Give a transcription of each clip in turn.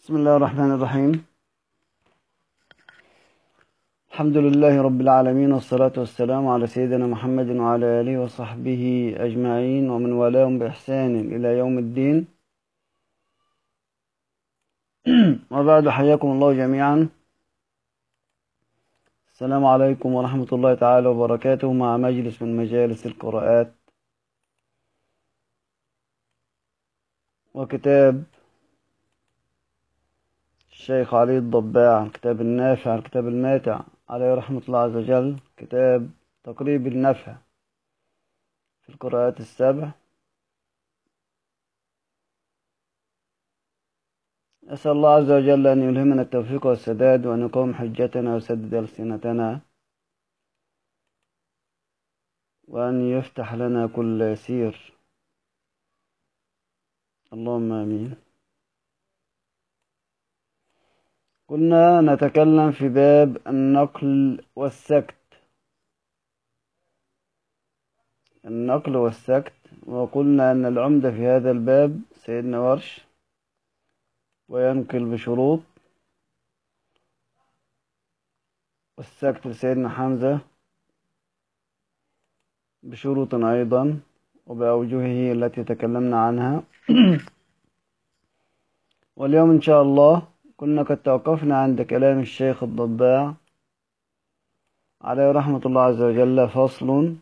بسم الله الرحمن الرحيم الحمد لله رب العالمين والصلاة والسلام على سيدنا محمد وعلى آله وصحبه أجمعين ومن والاهم بإحسان إلى يوم الدين وبعد حياكم الله جميعا السلام عليكم ورحمة الله تعالى وبركاته مع مجلس من مجالس القراءات وكتاب الشيخ علي الضباع الكتاب النافع الكتاب الماتع عليه رحمة الله عز وجل كتاب تقريب النفع في القراءات السبع أسأل الله عز وجل أن يلهمنا التوفيق والسداد وأن يقوم حجتنا ويسدد ألسنتنا وأن يفتح لنا كل يسير اللهم آمين كنا نتكلم في باب النقل والسكت النقل والسكت وقلنا أن العمدة في هذا الباب سيدنا ورش وينقل بشروط والسكت لسيدنا حمزة بشروط أيضا وبأوجهه التي تكلمنا عنها واليوم إن شاء الله كنا قد توقفنا عند كلام الشيخ الضباع عليه رحمة الله عز وجل فصل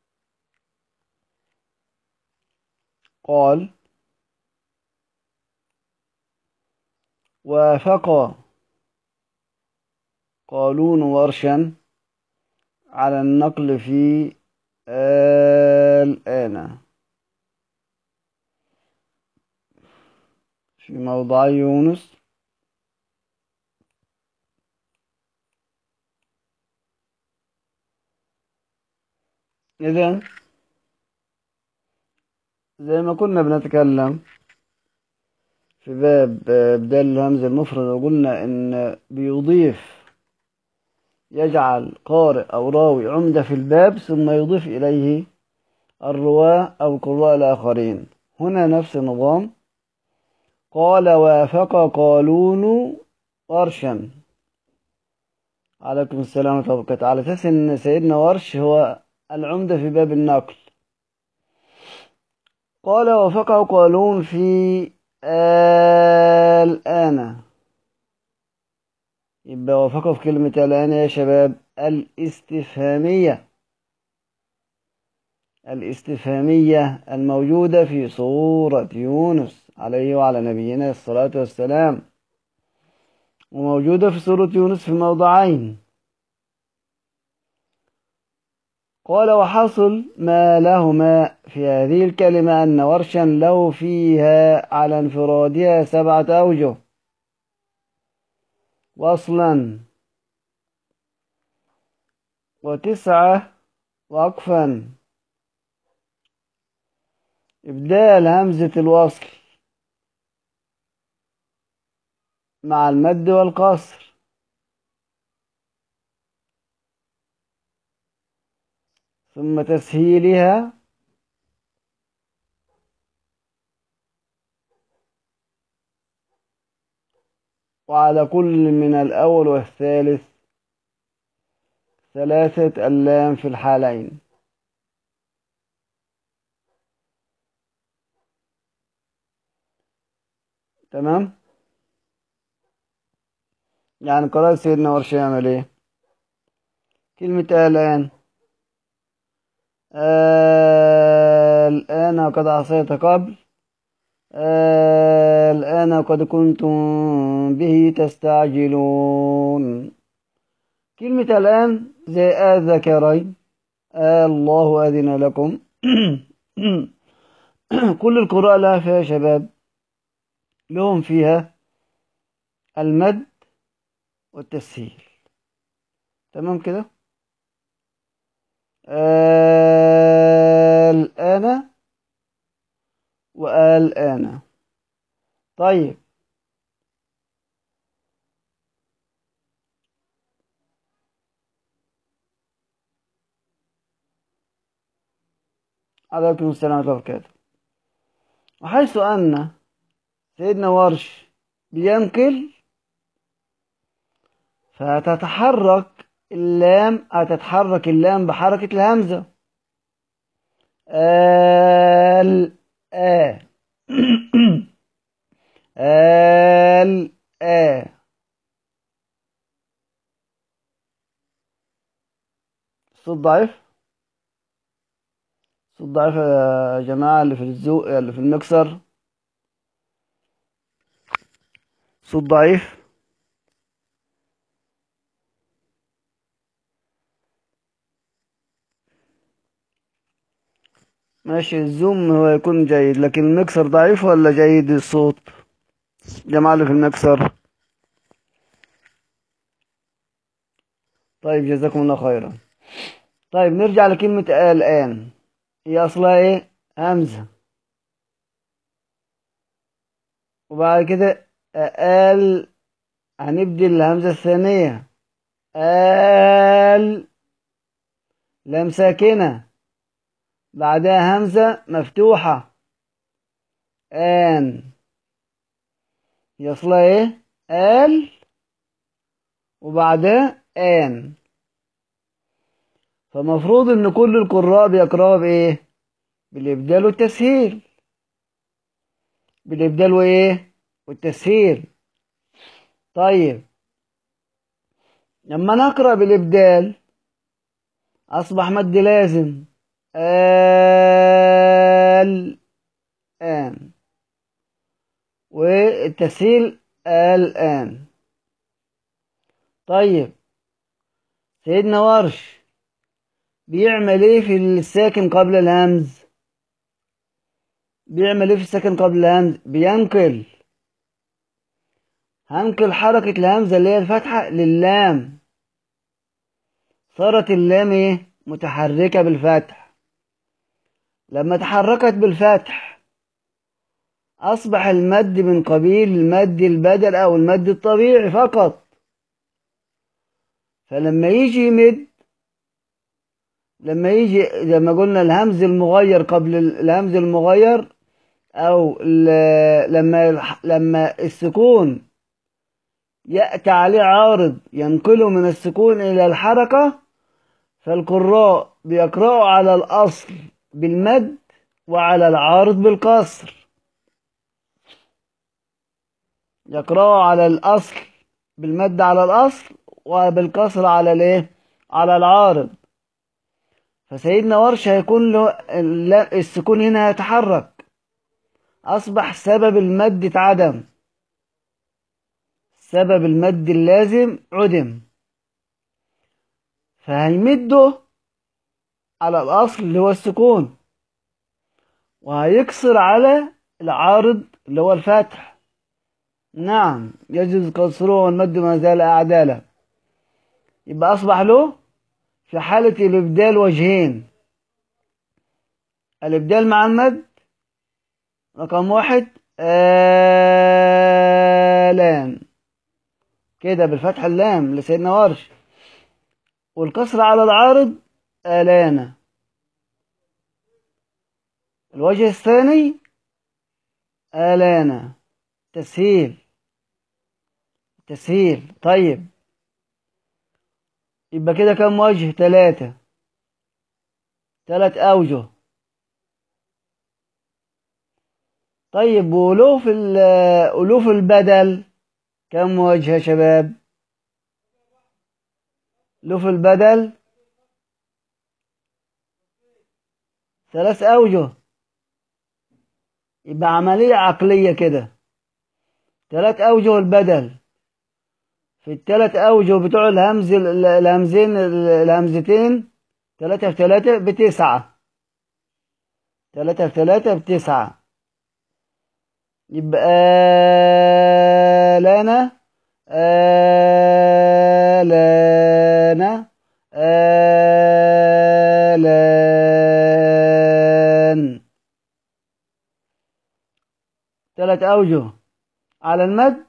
قال وافق قالون ورشا على النقل في الآن في موضع يونس إذا زي ما كنا بنتكلم في باب بدال الهمز المفرد وقلنا إن بيضيف يجعل قارئ أو راوي عمدة في الباب ثم يضيف إليه الرواة أو قراء الآخرين هنا نفس النظام قال وافق قالون ورشا عليكم السلام ورحمة الله وبركاته على أساس إن سيدنا ورش هو العمدة في باب النقل قال وافقه قالون في الآن يبقى وافقه في كلمة الآن يا شباب الاستفهامية الاستفهامية الموجودة في سورة يونس عليه وعلى نبينا الصلاة والسلام وموجودة في سورة يونس في موضعين قال وحصل ما لهما في هذه الكلمة أن ورشا له فيها على انفرادها سبعة أوجه وصلا وتسعة وقفا إبدال همزة الوصل مع المد والقصر ثم تسهيلها وعلى كل من الأول والثالث ثلاثة اللام في الحالين تمام يعني قراءة سيدنا ورش يعمل ايه كلمة الآن الآن قد عصيت قبل الآن قد كنتم به تستعجلون كلمة الآن زي الذكرين الله أذن لكم كل القراء لها فيها شباب لهم فيها المد والتسهيل تمام كده الآن والآن طيب عليكم السلام ورحمة الله وبركاته وحيث أن سيدنا ورش بينقل فتتحرك اللام هتتحرك اللام بحركة الهمزة ال آ ال آ صوت ضعيف صوت ضعيف يا جماعة اللي في الزوق اللي في المكسر صوت ضعيف ماشي الزوم هو يكون جيد لكن المكسر ضعيف ولا جيد الصوت جماعة اللي في المكسر طيب جزاكم الله خيرا طيب نرجع لكلمة الآن هي أصلها إيه همزة وبعد كده آل هنبدل الهمزة الثانية آل لام ساكنة بعدها همزة مفتوحة آن يصلها ايه آل وبعدها آن فمفروض ان كل القراء بيقرأوا بايه بالابدال والتسهيل بالابدال وايه والتسهيل طيب لما نقرأ بالابدال اصبح مد لازم آل آن والتسهيل الآن طيب سيدنا ورش بيعمل ايه في الساكن قبل الهمز بيعمل ايه في الساكن قبل الهمز بينقل هنقل حركة الهمزة اللي هي الفتحة للام صارت اللام ايه متحركة بالفتح لما تحركت بالفتح أصبح المد من قبيل المد البدل أو المد الطبيعي فقط فلما يجي يمد لما يجي لما قلنا الهمز المغير قبل الهمز المغير أو لما لما السكون يأتي عليه عارض ينقله من السكون إلى الحركة فالقراء بيقرأوا على الأصل بالمد وعلى العارض بالقصر يقرأوا على الأصل بالمد على الأصل وبالكسر على الايه على العارض فسيدنا ورش هيكون له السكون هنا يتحرك أصبح سبب المد اتعدم سبب المد اللازم عدم فهيمده على الأصل اللي هو السكون وهيكسر على العارض اللي هو الفتح نعم يجوز كسره والمد ما زال أعداله يبقى أصبح له في حالة الإبدال وجهين الإبدال مع المد رقم واحد آلان كده بالفتح اللام لسيدنا ورش والكسر على العارض آلانا الوجه الثاني آلانا تسهيل تسهيل طيب يبقى كده كم وجه ثلاثة ثلاث أوجه طيب وألوف ألوف البدل كم وجه يا شباب ألوف البدل ثلاث أوجه يبقى عملية عقلية كده ثلاث أوجه البدل في الثلاث أوجه بتوع الهمز الهمزين الهمزتين ثلاثة في ثلاثة بتسعة ثلاثة في ثلاثة بتسعة يبقى لنا آلانا آلان ثلاث أوجه على المد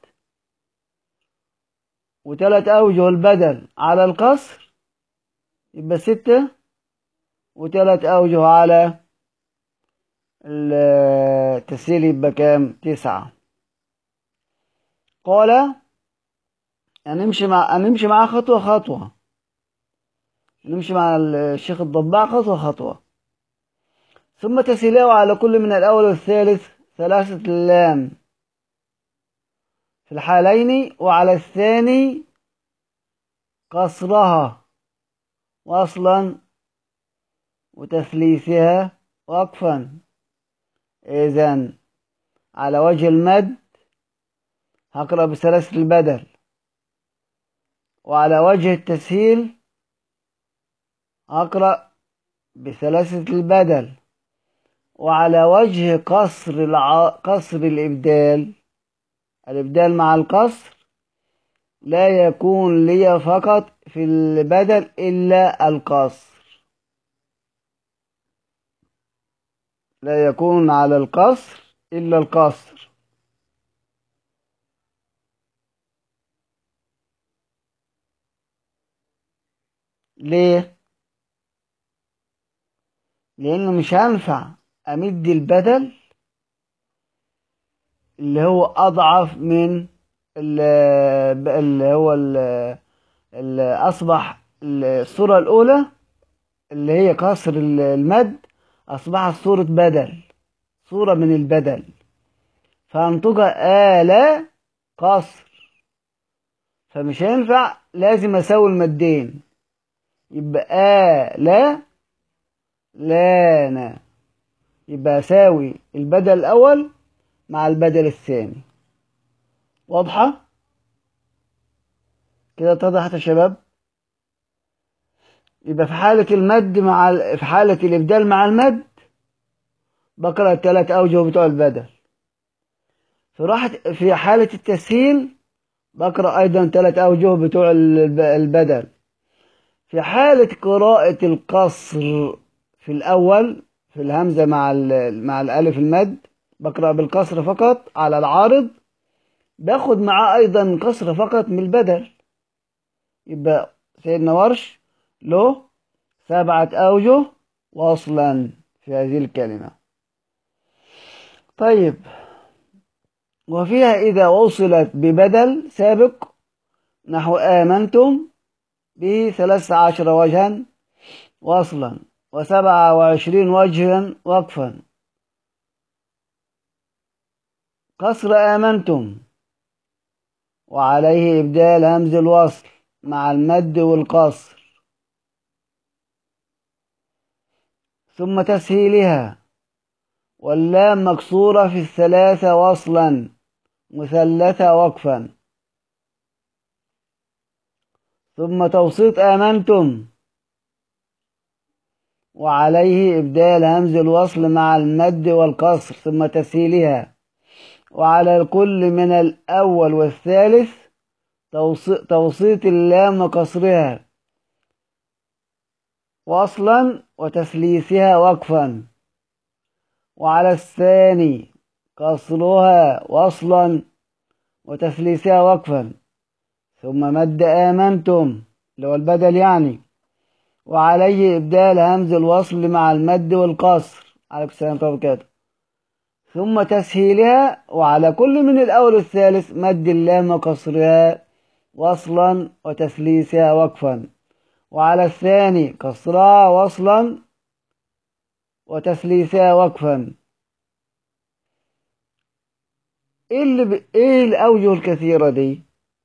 وثلاث أوجه البدل على القصر يبقى ستة وثلاث أوجه على التسهيل يبقى كام تسعة قال هنمشي مع هنمشي معاه خطوة خطوة نمشي مع الشيخ الضباع خطوة خطوة ثم تسيلاه على كل من الأول والثالث ثلاثة لام في الحالين وعلى الثاني قصرها وصلا وتثليثها وقفا إذن على وجه المد هقرأ بثلاثة البدل وعلى وجه التسهيل أقرأ بثلاثة البدل وعلى وجه قصر الع... قصر الإبدال الإبدال مع القصر لا يكون لي فقط في البدل إلا القصر لا يكون على القصر إلا القصر ليه؟ لأنه مش هينفع أمد البدل اللي هو أضعف من اللي هو اللي أصبح الصورة الأولى اللي هي قصر المد أصبحت صورة بدل صورة من البدل فأنطقها آلة قصر فمش هينفع لازم أساوي المدين يبقى آلة لانا يبقى أساوي البدل الأول مع البدل الثاني واضحة؟ كده اتضحت يا شباب يبقى في حالة المد مع ال... في حالة الإبدال مع المد بقرأ الثلاث أوجه بتوع البدل في راحة في حالة التسهيل بقرأ أيضا ثلاث أوجه بتوع البدل في حالة قراءة القصر في الأول في الهمزة مع مع الألف المد بقرأ بالقصر فقط على العارض باخد معاه أيضا قصر فقط من البدل يبقى سيدنا ورش له سبعة أوجه وصلا في هذه الكلمة طيب وفيها إذا وصلت ببدل سابق نحو آمنتم به ثلاثة عشر وجها وصلا وسبعة وعشرين وجها وقفا قصر آمنتم وعليه إبدال همز الوصل مع المد والقصر ثم تسهيلها واللام مكسورة في الثلاثة وصلا مثلثة وقفا ثم توسيط آمنتم وعليه إبدال همز الوصل مع المد والقصر ثم تسهيلها وعلى الكل من الأول والثالث توسيط اللام وقصرها وصلا وتثليثها وقفا وعلى الثاني قصرها وصلا وتثليثها وقفا ثم مد آمنتم اللي هو البدل يعني وعليه إبدال همز الوصل مع المد والقصر عليكم السلام ورحمة الله وبركاته ثم تسهيلها وعلى كل من الأول والثالث مد اللام وقصرها وصلا وتثليثها وقفا وعلى الثاني كسرها وصلا وتثليثها وقفا ايه اللي ب... ايه الاوجه الكثيره دي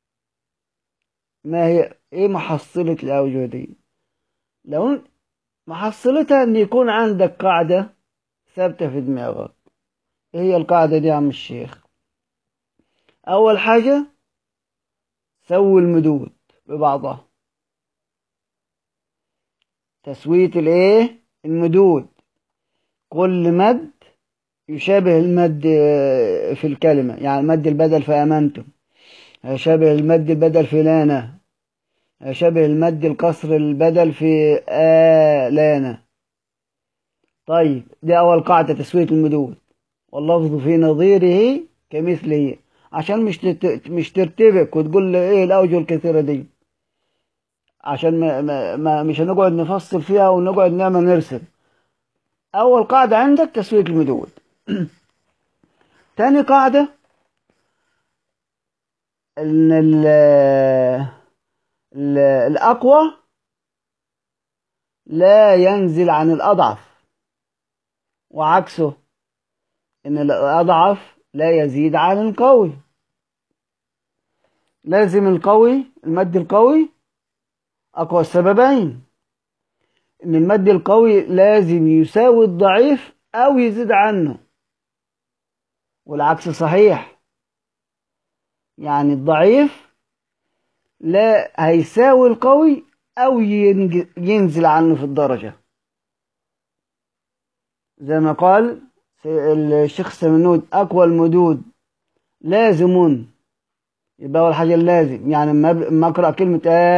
ما هي ايه محصله الاوجه دي لو محصلتها ان يكون عندك قاعده ثابته في دماغك ايه هي القاعده دي يا عم الشيخ اول حاجه سوي المدود ببعضها تسوية الايه المدود كل مد يشابه المد في الكلمة يعني مد البدل في أمنتم يشابه المد البدل في لانا يشابه المد القصر البدل في آلانا طيب دي أول قاعدة تسوية المدود واللفظ في نظيره كمثله عشان مش تت... مش ترتبك وتقول لي ايه الأوجه الكثيرة دي عشان ما, ما, ما مش هنقعد نفصل فيها ونقعد نعمل نرسم أول قاعدة عندك تسوية المدود تاني قاعدة ان ال ال الاقوى لا ينزل عن الاضعف وعكسه ان الاضعف لا يزيد عن القوي لازم القوي المد القوي اقوى السببين ان المد القوي لازم يساوي الضعيف او يزيد عنه والعكس صحيح يعني الضعيف لا هيساوي القوي او ينزل عنه في الدرجة زي ما قال الشيخ سمنود اقوى المدود لازم يبقى اول حاجة اللازم يعني ما اقرأ كلمة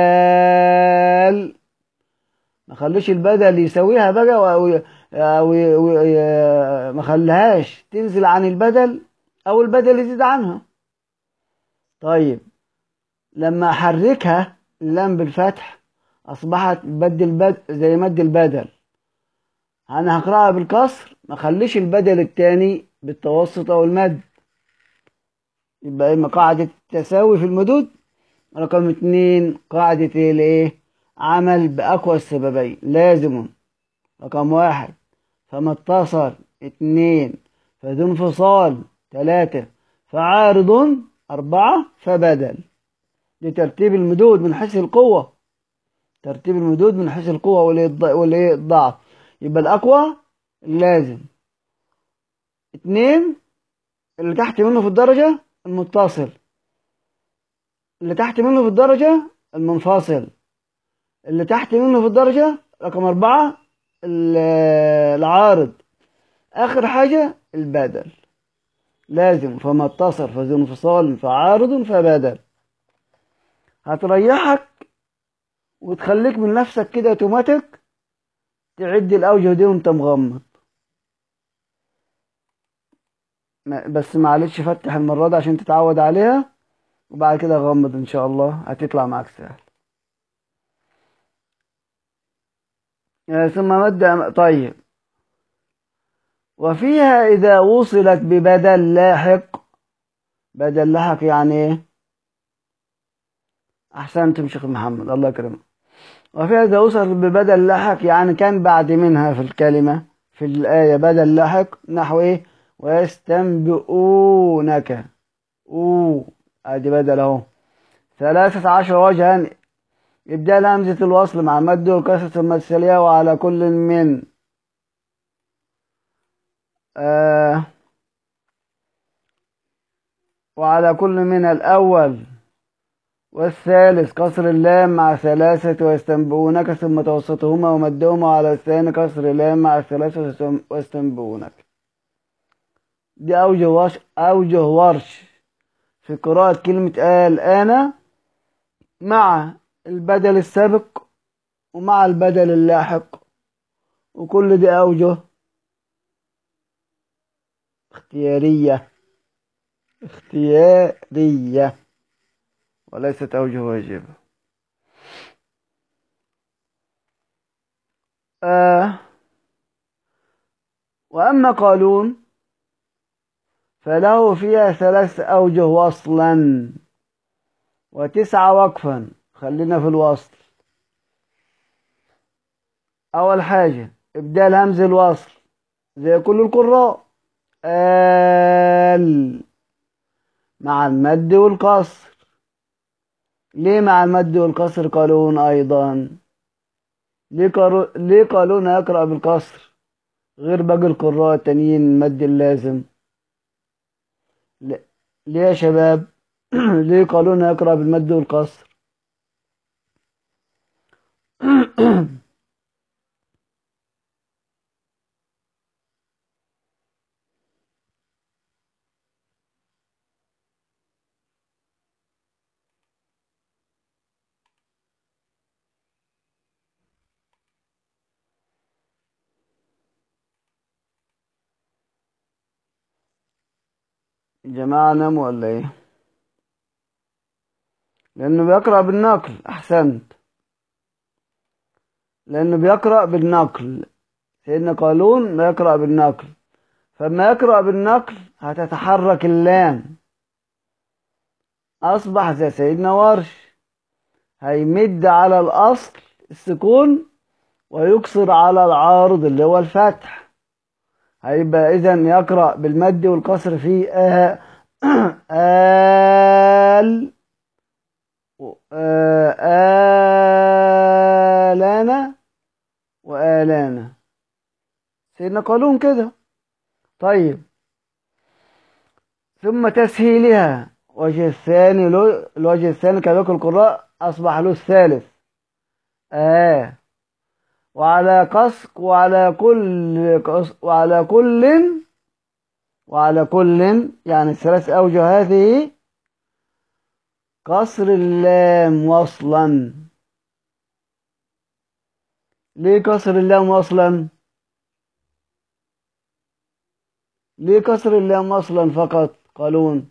آل ما خليش البدل يساويها بقى و... أو ما خليهاش تنزل عن البدل او البدل يزيد عنها طيب لما احركها اللام بالفتح اصبحت مد البدل زي مد البدل انا هقراها بالكسر ما خليش البدل التاني بالتوسط او المد يبقى اما قاعدة التساوي في المدود رقم اتنين قاعدة الايه عمل بأقوى السببين لازم رقم واحد فما اتصل اتنين فذو انفصال تلاتة فعارض أربعة فبدل لترتيب المدود من حيث القوة ترتيب المدود من حيث القوة والإيه الضعف يبقى الأقوى لازم اتنين اللي تحت منه في الدرجة المتصل اللي تحت منه في الدرجة المنفصل اللي تحت منه في الدرجة رقم أربعة العارض آخر حاجة البدل لازم فما اتصل فذو انفصال فعارض فبدل هتريحك وتخليك من نفسك كده اوتوماتيك تعد الأوجه دي وانت مغمض بس معلش فتح المرة دي عشان تتعود عليها وبعد كده غمض ان شاء الله هتطلع معاك سهل ثم مد طيب وفيها إذا وصلت ببدل لاحق بدل لاحق يعني ايه أحسنتم شيخ محمد الله يكرمك وفيها إذا وصلت ببدل لاحق يعني كان بعد منها في الكلمة في الآية بدل لاحق نحو ايه ويستنبئونك أوه ادي بدل اهو ثلاثة عشر وجها إبدال همزة الوصل مع مد والكسرة المثلية وعلى كل من آه وعلى كل من الأول والثالث كسر اللام مع ثلاثة ويستنبئونك ثم توسطهما ومدهما وعلى الثاني كسر اللام مع الثلاثة ويستنبئونك دي أوجه ورش أوجه ورش في قراءة كلمة آل أنا مع البدل السابق ومع البدل اللاحق وكل دي أوجه اختيارية اختيارية وليست أوجه واجبة آه وأما قالون فله فيها ثلاث أوجه وصلا وتسعة وقفا خلينا في الوصل أول حاجة إبدال همز الوصل زي كل القراء آل مع المد والقصر ليه مع المد والقصر قالون أيضا ليه, قالو... ليه قالون يقرأ بالقصر غير باقي القراء التانيين المد اللازم ليه يا شباب ليه قالون يقرأ بالمد والقصر جماعة ناموا ولا ايه لانه بيقرأ بالنقل احسنت لانه بيقرأ بالنقل سيدنا قالون بيقرأ بالنقل فما يقرأ بالنقل هتتحرك اللام أصبح زي سيدنا ورش هيمد على الأصل السكون ويكسر على العارض اللي هو الفتح هيبقى إذا يقرأ بالمد والكسر في آه آل آلانا وآلانا سيدنا قالون كده طيب ثم تسهيلها وجه الثاني له الوجه الثاني كذلك القراء أصبح له الثالث آه وعلى قص وعلى كل قص وعلى كل وعلى كل يعني الثلاث أوجه هذه قصر اللام وصلا ليه كسر اللام وصلا ليه كسر اللام وصلا فقط قالون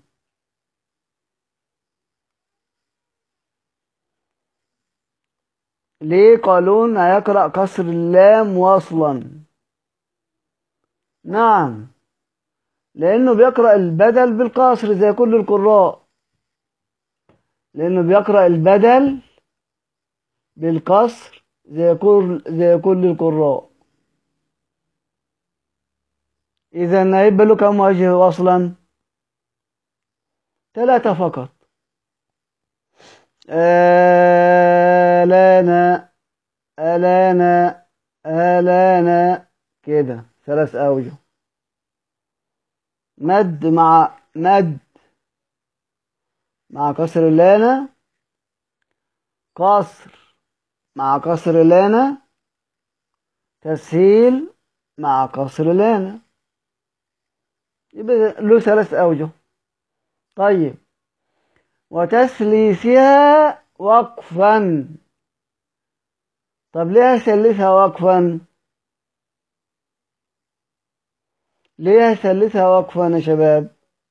ليه قالون هيقرأ كسر اللام وصلا نعم لأنه بيقرأ البدل بالقصر زي كل القراء لأنه بيقرأ البدل بالقصر زي كل زي كل القراء إذا هيبقى له كم وجه أصلا ثلاثة فقط آلانا ألانا آلانا كده ثلاث أوجه مد مع مد مع كسر اللانا قصر مع كسر اللانا تسهيل مع كسر اللانا يبقى له ثلاث أوجه طيب وتسليسها وقفا طب ليه أسلسها وقفا ليه أسلسها وقفا يا شباب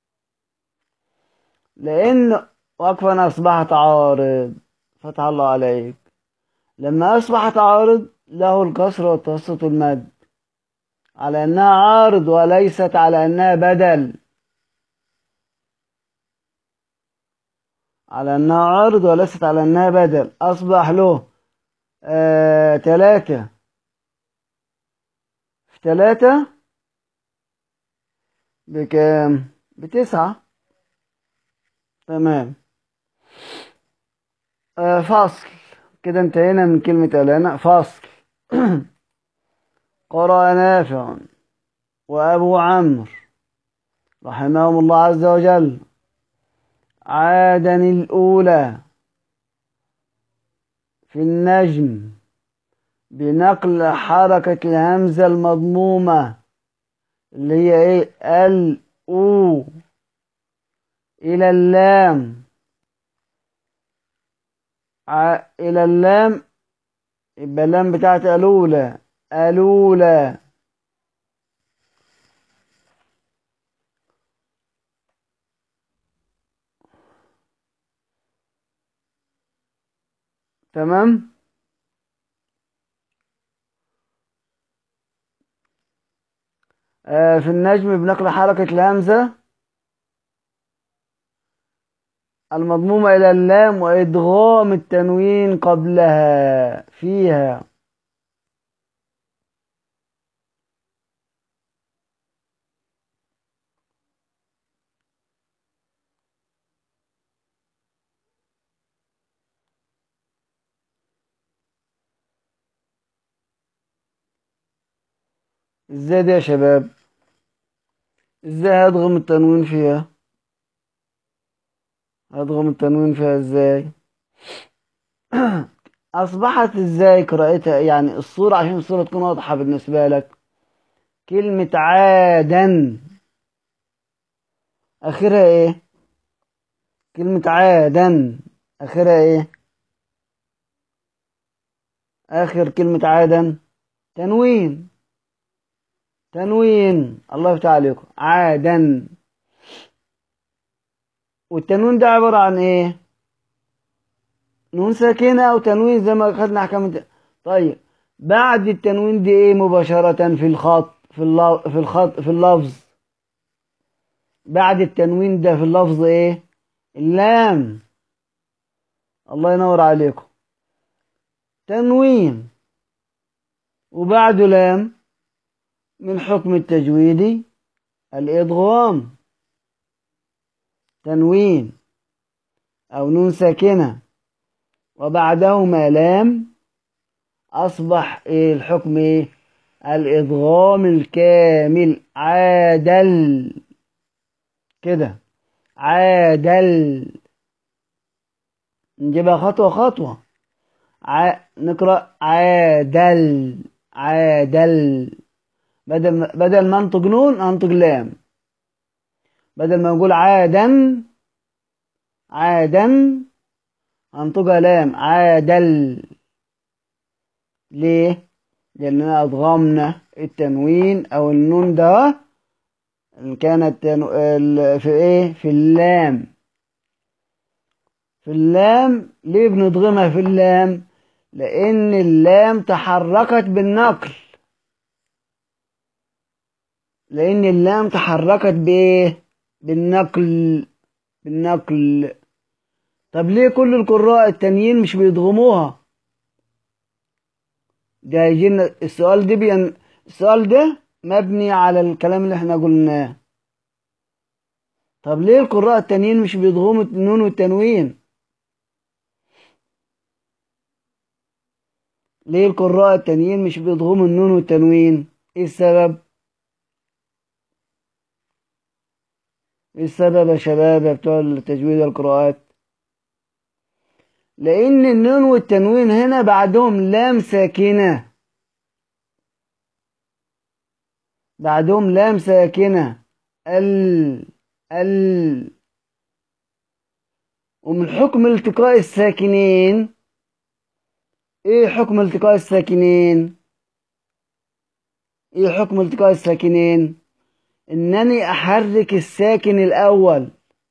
لأن وقفا أصبحت عارض فتح الله عليك لما أصبحت عارض له الكسر والتوسط المد على أنها عارض وليست على أنها بدل على أنها عارض وليست على أنها بدل أصبح له آه تلاتة في تلاتة بكام بتسعة تمام آه فصل كده انتهينا من كلمة ألانا فصل قرأ نافع وأبو عمرو رحمهم الله عز وجل عادا الأولى في النجم بنقل حركة الهمزة المضمومة اللي هي ايه ال او إلى اللام ع... إلى اللام يبقى اللام بتاعت الأولى الأولى تمام آه في النجم بنقل حركة الهمزة المضمومة إلى اللام وإدغام التنوين قبلها فيها ازاي دي يا شباب ازاي هدغم التنوين فيها هدغم التنوين فيها ازاي اصبحت ازاي قراءتها يعني الصورة عشان الصورة تكون واضحة بالنسبة لك كلمة عادا اخرها ايه كلمة عادا اخرها ايه اخر كلمة عادا تنوين تنوين الله يفتح عليكم عادا والتنوين ده عبارة عن ايه نون ساكنة او تنوين زي ما خدنا احكام الت... طيب بعد التنوين دي ايه مباشرة في الخط في اللفظ في الخط في اللفظ بعد التنوين ده في اللفظ ايه اللام الله ينور عليكم تنوين وبعده لام من حكم التجويد الإضغام تنوين أو نون ساكنة وبعدهما لام أصبح إيه الحكم إيه الإضغام الكامل عادل كده عادل نجيبها خطوة خطوة ع... نقرأ عادل عادل بدل ما بدل ما انطق نون انطق لام بدل ما نقول عادا عادا انطقها لام عادل ليه لاننا ادغمنا التنوين او النون ده إن كانت في ايه في اللام في اللام ليه بنضغمها في اللام لان اللام تحركت بالنقل لان اللام تحركت بايه بالنقل بالنقل طب ليه كل القراء التانيين مش بيضغموها ده يجينا السؤال ده بين السؤال ده مبني على الكلام اللي احنا قلناه طب ليه القراء التانيين مش بيضغموا النون والتنوين ليه القراء التانيين مش بيضغموا النون والتنوين ايه السبب ايه السبب يا شباب يا بتوع التجويد القراءات لان النون والتنوين هنا بعدهم لام ساكنه بعدهم لام ساكنه ال ال ومن حكم التقاء الساكنين ايه حكم التقاء الساكنين ايه حكم التقاء الساكنين انني احرك الساكن الاول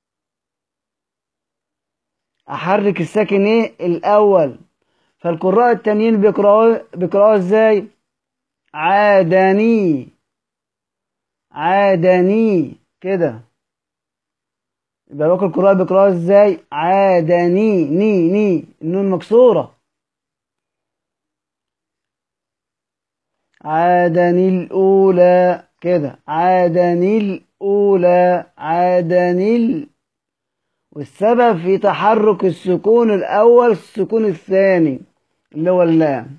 احرك الساكن ايه الاول فالقراء التانيين بيقراوا بيقراوا ازاي عادني عادني كده يبقى باقي القراء بيقراوا ازاي عادني ني ني النون مكسوره عادني الأولى كده عادني الأولى عادني ال... والسبب في تحرك السكون الأول السكون الثاني اللي هو اللام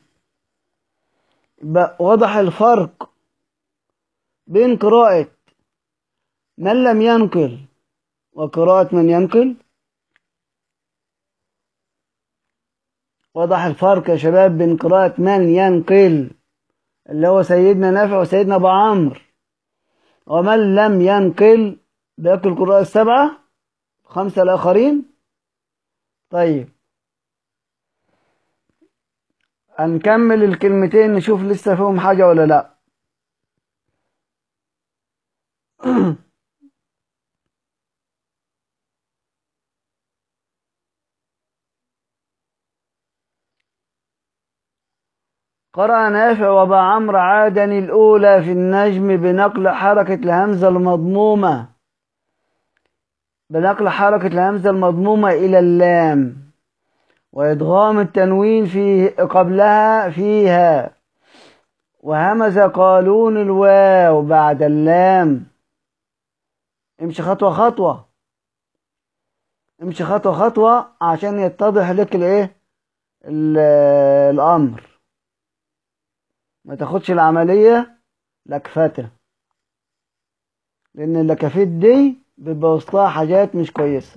وضح الفرق بين قراءة من لم ينقل وقراءة من ينقل وضح الفرق يا شباب بين قراءة من ينقل اللي هو سيدنا نافع وسيدنا ابو عمرو ومن لم ينقل باقي القراء السبعة خمسة الآخرين طيب هنكمل الكلمتين نشوف لسه فيهم حاجة ولا لا قرأ نافع وابا عمرو عادني الأولى في النجم بنقل حركة الهمزة المضمومة بنقل حركة الهمزة المضمومة إلى اللام وإدغام التنوين في قبلها فيها وهمز قالون الواو بعد اللام امشي خطوة خطوة امشي خطوة خطوة عشان يتضح لك الايه الأمر ما تاخدش العملية لكفتة لأن اللكفات دي بيبقى وسطها حاجات مش كويسة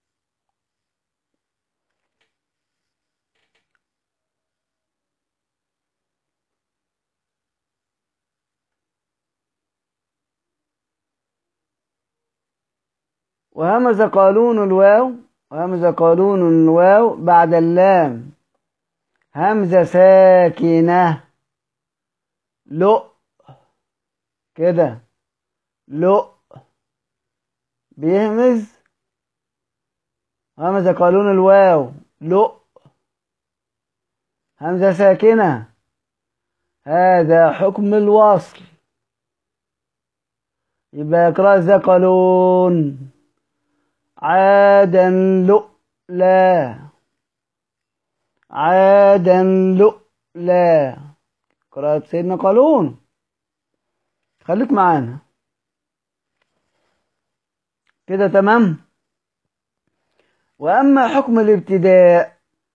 وهمز قالون الواو وهمز قالون الواو بعد اللام همزة ساكنة لؤ كده لؤ بيهمز همزة قالون الواو لؤ همزة ساكنة هذا حكم الوصل يبقى يقرأ ذا قالون عادا لؤلا عادا لؤلا قراءة سيدنا قالون خليك معانا كده تمام وأما حكم الابتداء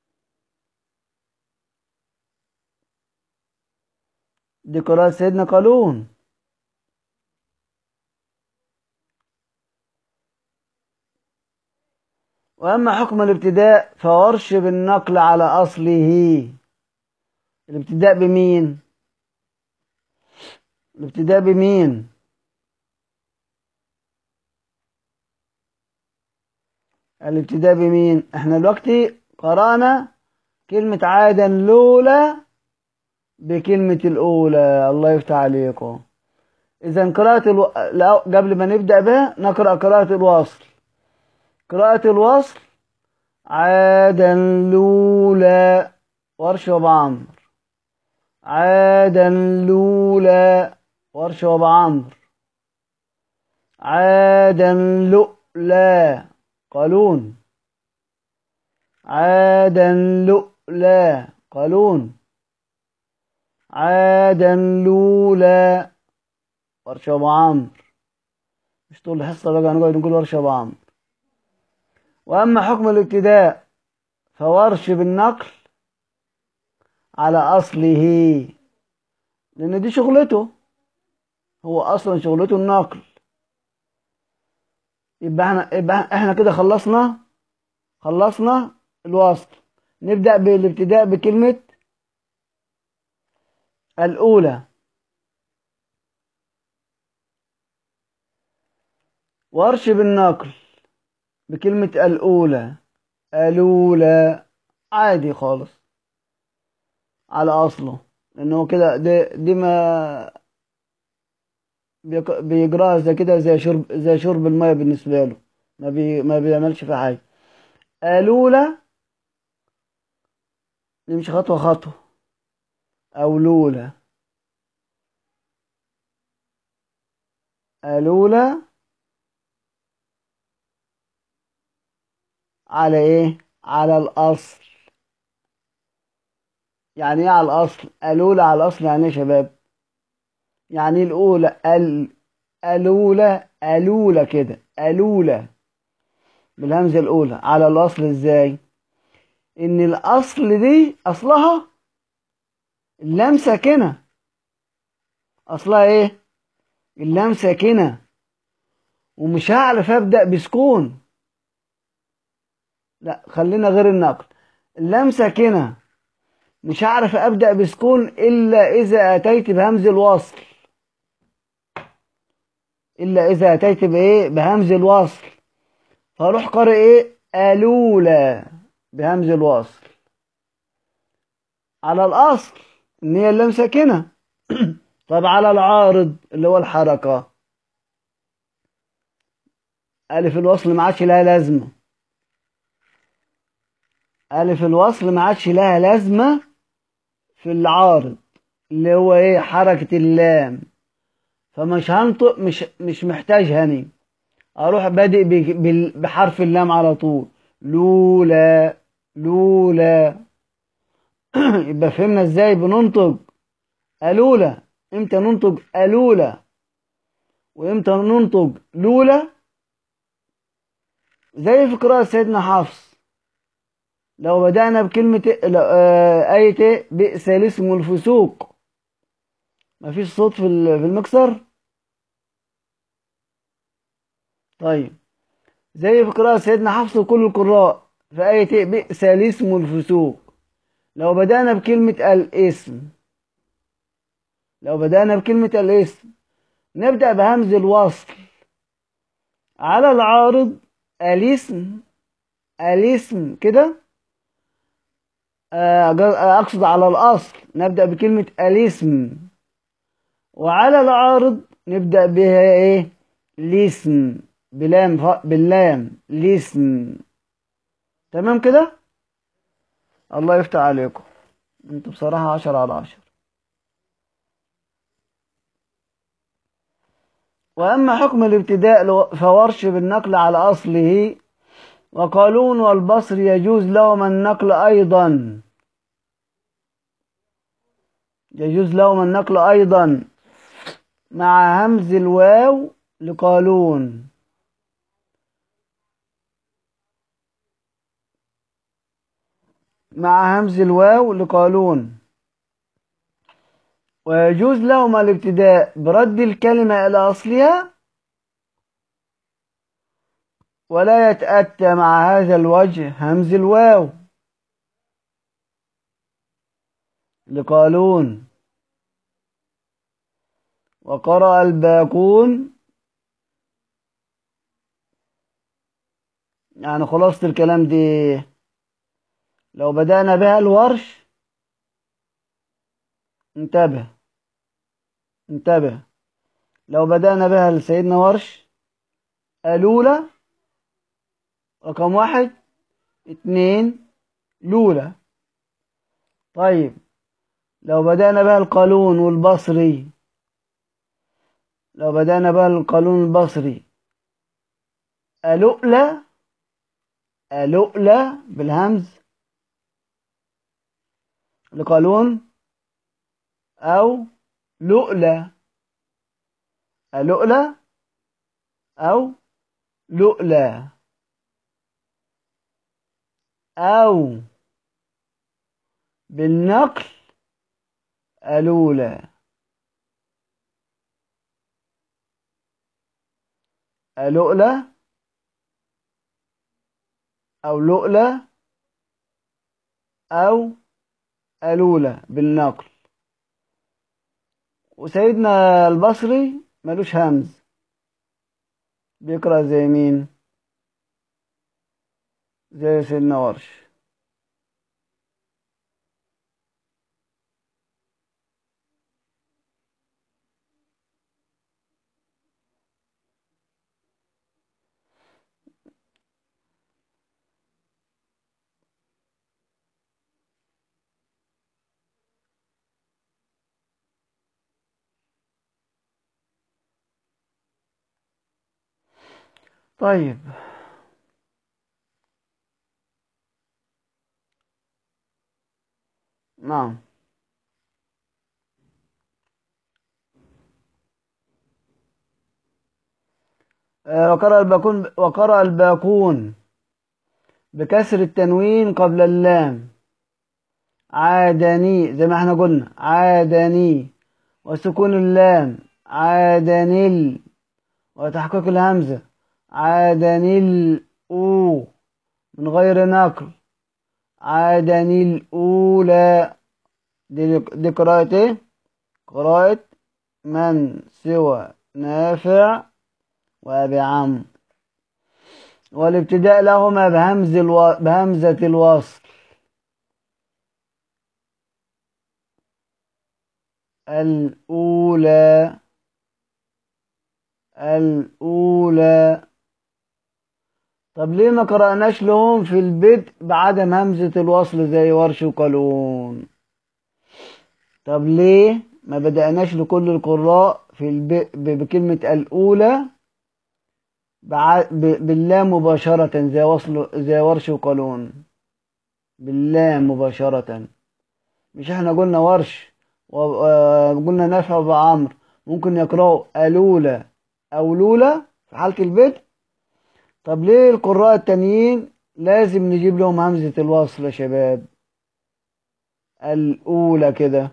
دي قراءة سيدنا قالون وأما حكم الابتداء فورش بالنقل على أصله الابتداء بمين الابتداء بمين الابتداء بمين احنا دلوقتي قرأنا كلمة عادا لولا بكلمة الأولى الله يفتح عليكم إذا قراءة الو... لا قبل ما نبدأ بها نقرأ قراءة الوصل قراءة الوصل عادا لولا ورش وبعمر عادا لولا ورش وبعمر عادا لؤلا قالون عادا لؤلا قالون عادا لولا ورشة أبو عمرو مش طول الحصة بقى نقعد نقول ورشة أبو عمرو وأما حكم الابتداء فورش بالنقل على أصله لأن دي شغلته هو أصلا شغلته النقل يبقى احنا يبقى احنا كده خلصنا خلصنا الوصل نبدأ بالابتداء بكلمة الأولى ورش بالنقل بكلمة الأولى الأولى عادي خالص على أصله لأنه كده دي, دي ما بيق- بيجراها زي كده زي شرب زي شرب المية بالنسبة له ما بي ما بيعملش فيها حاجة الأولى نمشي خطوة خطوة أو لولا الأولى على إيه؟ على الأصل يعني إيه على الأصل؟ الأولى على الأصل يعني إيه يا شباب؟ يعني إيه الأولى ال الأولى الأولى كده الأولى بالهمزة الأولى على الأصل إزاي؟ إن الأصل دي أصلها اللام ساكنة أصلها إيه؟ اللام ساكنة ومش هعرف أبدأ بسكون لا خلينا غير النقل اللام ساكنة مش هعرف أبدأ بسكون إلا إذا أتيت بهمز الوصل إلا إذا أتيت بإيه بهمز الوصل فأروح قارئ إيه ألولى بهمز الوصل على الأصل إن هي اللام ساكنة طب على العارض اللي هو الحركة ألف الوصل ما عادش لها لازمة ألف الوصل ما عادش لها لازمة في العارض اللي هو إيه حركة اللام فمش هنطق مش مش محتاج هني أروح بادئ بج- بال- بحرف اللام على طول لولا لولا يبقى فهمنا ازاي بننطق ألولا امتى ننطق ألولا وامتى ننطق لولا زي في قراءة سيدنا حفص لو بدأنا بكلمة لو- آه، آية إيه؟ بئس الاسم الفسوق مفيش صوت في ال- في المكسر طيب زي في قراءة سيدنا حفص وكل القراء في آية إيه؟ بئس الاسم الفسوق لو بدأنا بكلمة الاسم لو بدأنا بكلمة الاسم نبدأ بهمز الوصل على العارض الاسم الاسم كده آه، جا- أقصد على الأصل نبدأ بكلمة الاسم وعلى العارض نبدأ بها إيه الاسم بلام ف... باللام الاسم تمام كده الله يفتح عليكم انتوا بصراحة عشرة على عشر وأما حكم الابتداء لو- فورش بالنقل على أصله وقالون والبصر يجوز لهما النقل أيضا يجوز لهما النقل أيضا مع همز الواو لقالون مع همز الواو لقالون ويجوز لهما الابتداء برد الكلمة إلى أصلها ولا يتأتى مع هذا الوجه همز الواو لقالون وقرأ الباقون يعني خلاصة الكلام دي لو بدأنا بها الورش انتبه انتبه لو بدأنا بها لسيدنا ورش الأولى رقم واحد اتنين لولى طيب لو بدأنا بها القانون والبصري لو بدأنا بها القانون البصري ألؤلة ألؤلة بالهمز لقالون أو لؤلة ألؤلة أو لؤلة أو بالنقل ألولى ألؤلة أو لؤلة أو ألولة بالنقل وسيدنا البصري ملوش همز بيقرأ زي مين زي سيدنا ورش طيب نعم آه، وقرأ الباقون وقرأ الباقون بكسر التنوين قبل اللام عادني زي ما احنا قلنا عادني وسكون اللام عادني وتحقيق الهمزة عادني الأو من غير نقل عادني الأولى دي, دي قراءة ايه؟ قراءة من سوى نافع وأبي عمرو والابتداء لهما بهمز الو... بهمزة الوصل الأولى الأولى طب ليه ما قرأناش لهم في البدء بعدم همزة الوصل زي ورش وقالون طب ليه ما بدأناش لكل القراء في البدء بكلمة الأولى بع... ب... باللام مباشرة زي وصل زي ورش وقالون باللام مباشرة مش احنا قلنا ورش وقلنا نافع وعمر ممكن يقرأوا ألولى أو لولى في حالة البدء طب ليه القراء التانيين لازم نجيب لهم همزة الوصل يا شباب الأولى كده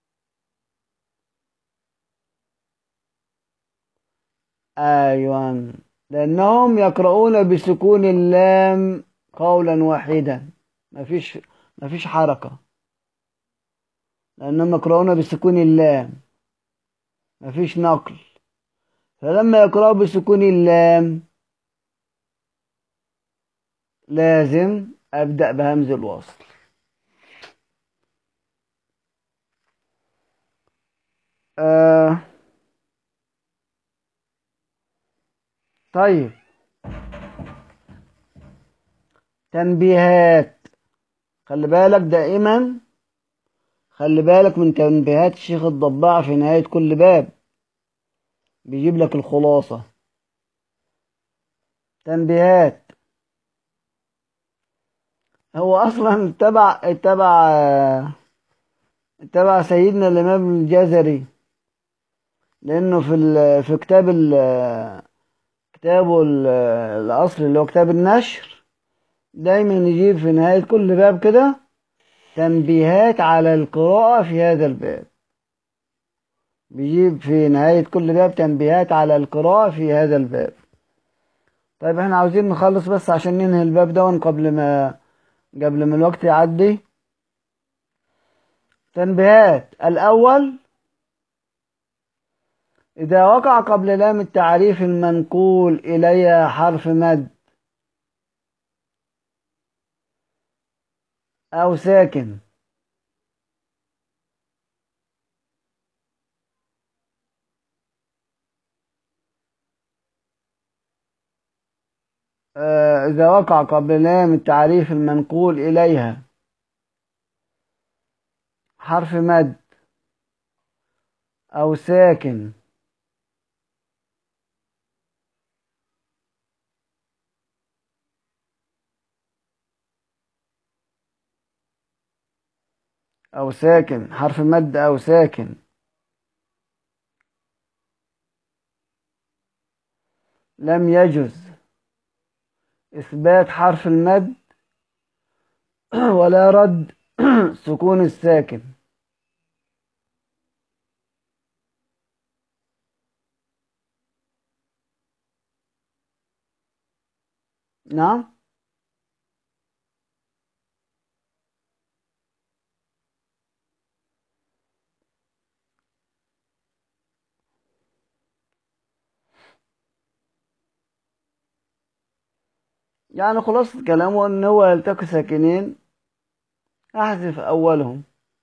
أيوة لأنهم يقرؤون بسكون اللام قولا واحدا مفيش مفيش حركة لأنهم يقرؤون بسكون اللام مفيش نقل فلما يقرأوا بسكون اللام لازم أبدأ بهمز الوصل آه طيب تنبيهات خلي بالك دائما خلي بالك من تنبيهات الشيخ الضباع في نهاية كل باب بيجيب لك الخلاصة تنبيهات هو اصلا تبع تبع تبع سيدنا الامام الجزري لانه في ال... في كتاب ال... كتابه ال... الاصل اللي هو كتاب النشر دايما يجيب في نهاية كل باب كده تنبيهات على القراءة في هذا الباب بيجيب في نهاية كل باب تنبيهات على القراءة في هذا الباب طيب احنا عاوزين نخلص بس عشان ننهي الباب ده قبل ما قبل ما الوقت يعدي تنبيهات الأول إذا وقع قبل لام التعريف المنقول إليها حرف مد أو ساكن إذا وقع قبل لام التعريف المنقول إليها حرف مد أو ساكن أو ساكن حرف مد أو ساكن لم يجز إثبات حرف المد ولا رد سكون الساكن نعم يعني خلاصة كلامه ان هو يلتقي ساكنين احذف اولهم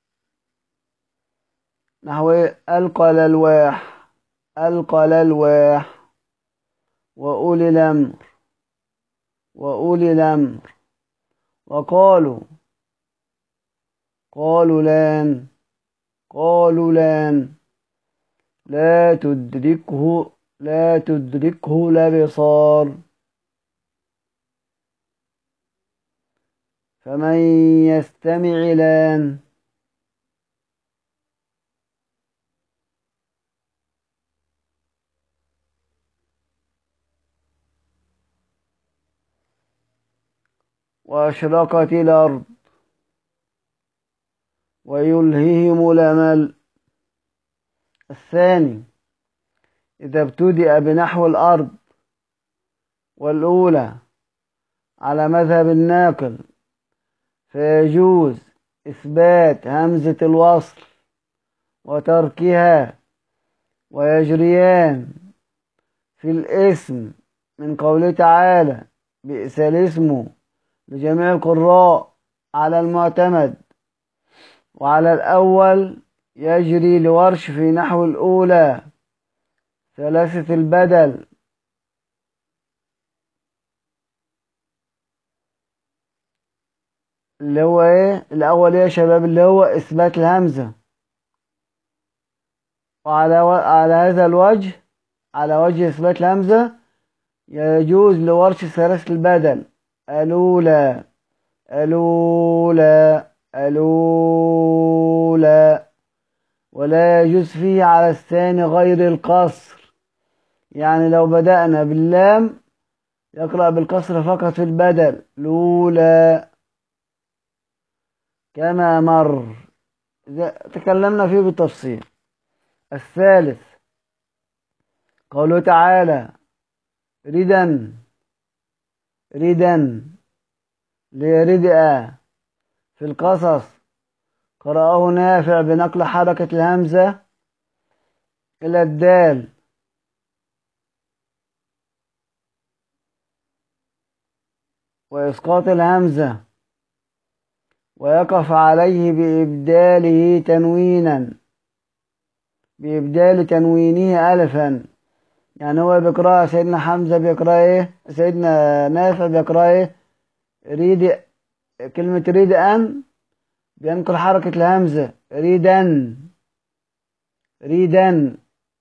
نحو القى الالواح القى الالواح واولي الامر واولي الامر وقالوا قالوا لان قالوا لان لا تدركه لا تدركه الابصار فمن يستمع الآن وأشرقت الأرض ويلههم الأمل الثاني إذا ابتدأ بنحو الأرض والأولى على مذهب الناقل فيجوز إثبات همزة الوصل وتركها ويجريان في الاسم من قوله تعالى بئس الاسم لجميع القراء على المعتمد وعلى الأول يجري لورش في نحو الأولى ثلاثة البدل اللي هو ايه الاول ايه يا شباب اللي هو اثبات الهمزه وعلى و... على هذا الوجه على وجه اثبات الهمزه يجوز لورش ثلاثة البدل الأولى الأولى الأولى ولا يجوز فيه على الثاني غير القصر يعني لو بدأنا باللام يقرأ بالقصر فقط في البدل الأولى كما مر تكلمنا فيه بالتفصيل الثالث قوله تعالى ردا ردا لردأ في القصص قرأه نافع بنقل حركة الهمزة إلى الدال وإسقاط الهمزة ويقف عليه بإبداله تنوينا بإبدال تنوينه ألفا يعني هو بيقرأ سيدنا حمزة بيقرأ إيه سيدنا نافع بيقرأ إيه ريد كلمة ريد أن بينقل حركة الهمزة ريدا ريدا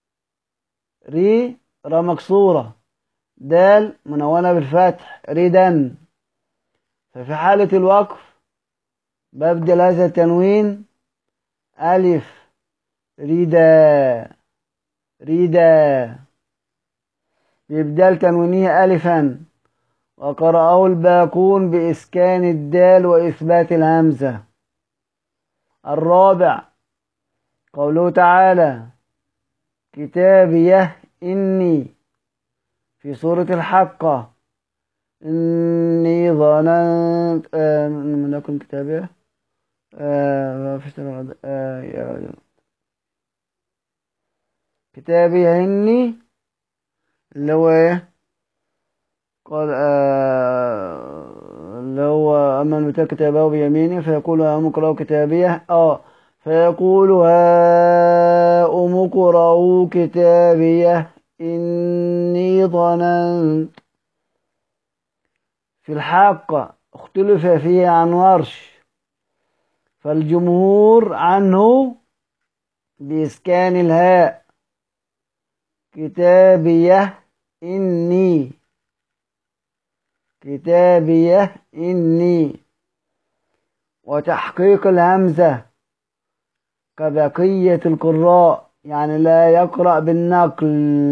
ري را مكسورة دال منونة بالفتح ريدا ففي حالة الوقف ببدل هذا التنوين ألف ريدا ريدا بإبدال تنوينه ألفا وقرأه الباقون بإسكان الدال وإثبات الهمزة الرابع قوله تعالى كتابيه إني في سورة الحقة إني ظننت آه من لكم كتابيه آه آه كتابي إني اللي هو إيه قال آه اللي هو أما المتى كتابه بيمينه فيقول هاؤم اقرأوا كتابيه آه فيقول هاؤم اقرأوا كتابيه إني ظننت في الحق اختلف فيه عن ورش فالجمهور عنه بإسكان الهاء كتابيه إني كتابيه إني وتحقيق الهمزة كبقية القراء يعني لا يقرأ بالنقل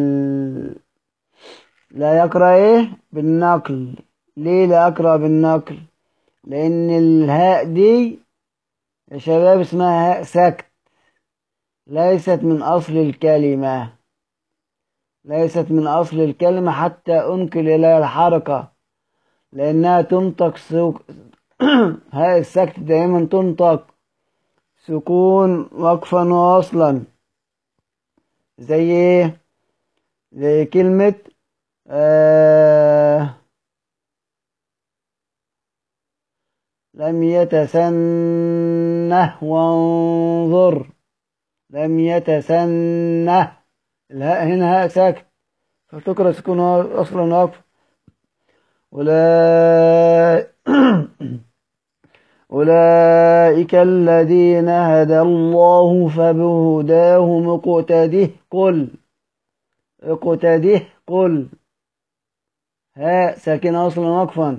لا يقرأ إيه بالنقل ليه لا أقرأ بالنقل لأن الهاء دي يا شباب اسمها هاء سكت ليست من أصل الكلمة ليست من أصل الكلمة حتى أنقل إليها الحركة لأنها تنطق سوك هاء السكت دائما تنطق سكون وقفا وأصلا زي إيه زي كلمة آه لم يتسنه وانظر لم يتسنه الهاء هنا هاء ساكت فتقرأ سكون أصلا وقف أولئك أولئك الذين هدى الله فبهداه مقتده قل اقتده قل هاء ساكنة أصلا وقفا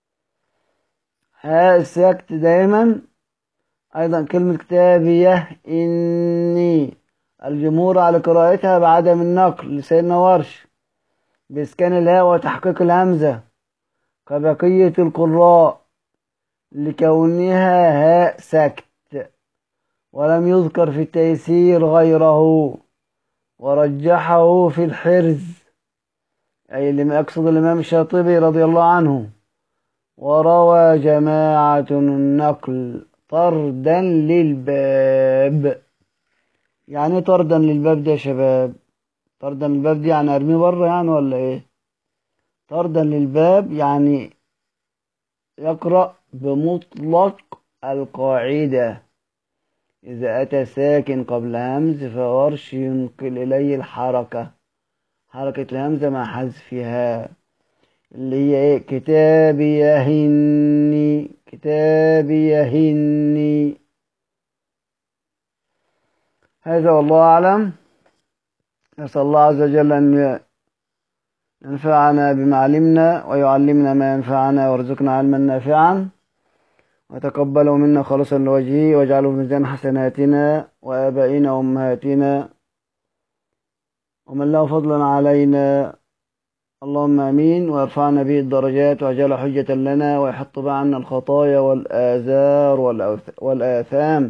هاء السكت دائما أيضا كلمة كتابية إني الجمهور على قراءتها بعدم النقل لسيدنا ورش بإسكان الهاء وتحقيق الهمزة كبقية القراء لكونها هاء سكت ولم يذكر في التيسير غيره ورجحه في الحرز أي اللي يقصد الإمام الشاطبي رضي الله عنه وروى جماعة النقل طردا للباب يعني طردا للباب ده يا شباب طردا للباب دي يعني ارميه بره يعني ولا ايه طردا للباب يعني يقرأ بمطلق القاعدة إذا أتى ساكن قبل همز فورش ينقل إليه الحركة حركة الهمزة مع حذفها اللي هي إيه كتابي يهني كتابي يهني هذا والله أعلم نسأل الله عز وجل أن ينفعنا بما علمنا ويعلمنا ما ينفعنا وارزقنا علما نافعا وتقبله منا خالصا لوجهه واجعله في ميزان حسناتنا وآبائنا وأمهاتنا ومن له فضلا علينا اللهم امين ويرفعنا به الدرجات واجعل حجة لنا ويحط بها عنا الخطايا والآثار والآثام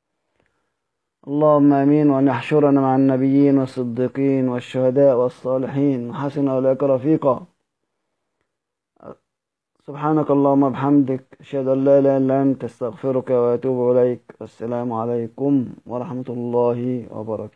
اللهم امين وان يحشرنا مع النبيين والصديقين والشهداء والصالحين وحسن اولئك رفيقا سبحانك اللهم بحمدك اشهد ان لا اله الا انت استغفرك واتوب اليك والسلام عليكم ورحمه الله وبركاته